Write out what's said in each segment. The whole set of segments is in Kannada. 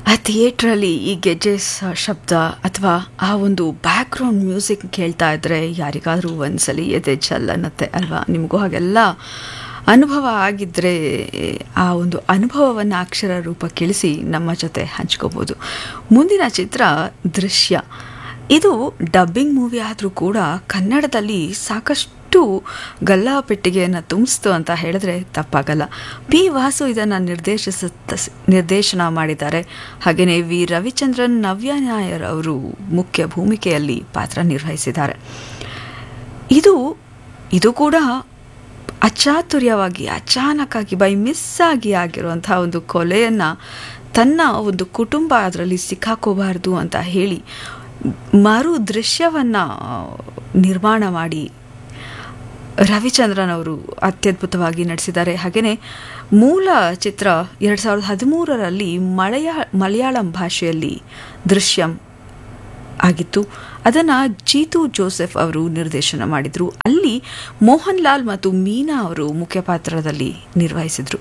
ಆ ಥಿಯೇಟ್ರಲ್ಲಿ ಈ ಗೆಜ್ಜೆಸ್ ಶಬ್ದ ಅಥವಾ ಆ ಒಂದು ಬ್ಯಾಕ್ಗ್ರೌಂಡ್ ಮ್ಯೂಸಿಕ್ ಕೇಳ್ತಾ ಇದ್ದರೆ ಯಾರಿಗಾದರೂ ಒಂದ್ಸಲಿ ಎದೆ ಚಲ್ ಅನ್ನತ್ತೆ ಅಲ್ವಾ ನಿಮಗೂ ಹಾಗೆಲ್ಲ ಅನುಭವ ಆಗಿದ್ದರೆ ಆ ಒಂದು ಅನುಭವವನ್ನು ಅಕ್ಷರ ರೂಪಕ್ಕಿಳಿಸಿ ನಮ್ಮ ಜೊತೆ ಹಂಚ್ಕೋಬೋದು ಮುಂದಿನ ಚಿತ್ರ ದೃಶ್ಯ ಇದು ಡಬ್ಬಿಂಗ್ ಮೂವಿ ಆದರೂ ಕೂಡ ಕನ್ನಡದಲ್ಲಿ ಸಾಕಷ್ಟು ಗಲ್ಲಾಪೆಟ್ಟಿಗೆಯನ್ನು ತುಂಬಿಸ್ತು ಅಂತ ಹೇಳಿದ್ರೆ ತಪ್ಪಾಗಲ್ಲ ಪಿ ವಾಸು ಇದನ್ನು ನಿರ್ದೇಶಿಸ ನಿರ್ದೇಶನ ಮಾಡಿದ್ದಾರೆ ಹಾಗೆಯೇ ವಿ ರವಿಚಂದ್ರನ್ ನವ್ಯ ನಾಯರ್ ಅವರು ಮುಖ್ಯ ಭೂಮಿಕೆಯಲ್ಲಿ ಪಾತ್ರ ನಿರ್ವಹಿಸಿದ್ದಾರೆ ಇದು ಇದು ಕೂಡ ಅಚಾತುರ್ಯವಾಗಿ ಅಚಾನಕ್ಕಾಗಿ ಬೈ ಮಿಸ್ ಆಗಿ ಆಗಿರುವಂತಹ ಒಂದು ಕೊಲೆಯನ್ನು ತನ್ನ ಒಂದು ಕುಟುಂಬ ಅದರಲ್ಲಿ ಸಿಕ್ಕಾಕೋಬಾರ್ದು ಅಂತ ಹೇಳಿ ಮರು ದೃಶ್ಯವನ್ನು ನಿರ್ಮಾಣ ಮಾಡಿ ರವಿಚಂದ್ರನ್ ಅವರು ಅತ್ಯದ್ಭುತವಾಗಿ ನಡೆಸಿದ್ದಾರೆ ಹಾಗೆಯೇ ಮೂಲ ಚಿತ್ರ ಎರಡು ಸಾವಿರದ ಹದಿಮೂರರಲ್ಲಿ ಮಲಯಾ ಮಲಯಾಳಂ ಭಾಷೆಯಲ್ಲಿ ದೃಶ್ಯಂ ಆಗಿತ್ತು ಅದನ್ನು ಜೀತು ಜೋಸೆಫ್ ಅವರು ನಿರ್ದೇಶನ ಮಾಡಿದರು ಅಲ್ಲಿ ಮೋಹನ್ ಲಾಲ್ ಮತ್ತು ಮೀನಾ ಅವರು ಮುಖ್ಯ ಪಾತ್ರದಲ್ಲಿ ನಿರ್ವಹಿಸಿದರು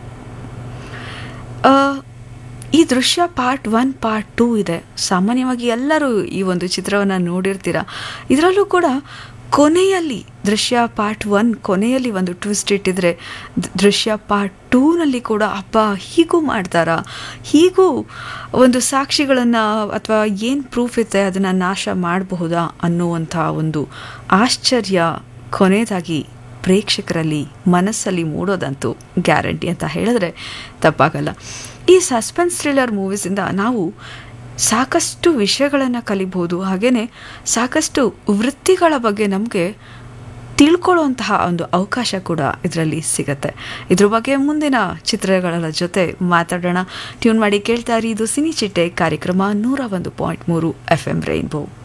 ಈ ದೃಶ್ಯ ಪಾರ್ಟ್ ಒನ್ ಪಾರ್ಟ್ ಟೂ ಇದೆ ಸಾಮಾನ್ಯವಾಗಿ ಎಲ್ಲರೂ ಈ ಒಂದು ಚಿತ್ರವನ್ನು ನೋಡಿರ್ತೀರ ಇದರಲ್ಲೂ ಕೂಡ ಕೊನೆಯಲ್ಲಿ ದೃಶ್ಯ ಪಾರ್ಟ್ ಒನ್ ಕೊನೆಯಲ್ಲಿ ಒಂದು ಟ್ವಿಸ್ಟ್ ಇಟ್ಟಿದ್ರೆ ದೃಶ್ಯ ಪಾರ್ಟ್ ಟೂನಲ್ಲಿ ಕೂಡ ಅಪ್ಪ ಹೀಗೂ ಮಾಡ್ತಾರಾ ಹೀಗೂ ಒಂದು ಸಾಕ್ಷಿಗಳನ್ನು ಅಥವಾ ಏನು ಪ್ರೂಫ್ ಇದೆ ಅದನ್ನು ನಾಶ ಮಾಡಬಹುದಾ ಅನ್ನುವಂಥ ಒಂದು ಆಶ್ಚರ್ಯ ಕೊನೆಯದಾಗಿ ಪ್ರೇಕ್ಷಕರಲ್ಲಿ ಮನಸ್ಸಲ್ಲಿ ಮೂಡೋದಂತೂ ಗ್ಯಾರಂಟಿ ಅಂತ ಹೇಳಿದ್ರೆ ತಪ್ಪಾಗಲ್ಲ ಈ ಸಸ್ಪೆನ್ಸ್ ಥ್ರಿಲ್ಲರ್ ಮೂವೀಸಿಂದ ನಾವು ಸಾಕಷ್ಟು ವಿಷಯಗಳನ್ನು ಕಲಿಬೋದು ಹಾಗೆಯೇ ಸಾಕಷ್ಟು ವೃತ್ತಿಗಳ ಬಗ್ಗೆ ನಮಗೆ ತಿಳ್ಕೊಳ್ಳುವಂತಹ ಒಂದು ಅವಕಾಶ ಕೂಡ ಇದರಲ್ಲಿ ಸಿಗತ್ತೆ ಇದ್ರ ಬಗ್ಗೆ ಮುಂದಿನ ಚಿತ್ರಗಳ ಜೊತೆ ಮಾತಾಡೋಣ ಟ್ಯೂನ್ ಮಾಡಿ ಕೇಳ್ತಾ ಇರಿ ಇದು ಸಿನಿ ಚಿಟ್ಟೆ ಕಾರ್ಯಕ್ರಮ ನೂರ ಒಂದು ಪಾಯಿಂಟ್ ಮೂರು ಎಫ್ ಎಂ ರೈನ್ಬೋ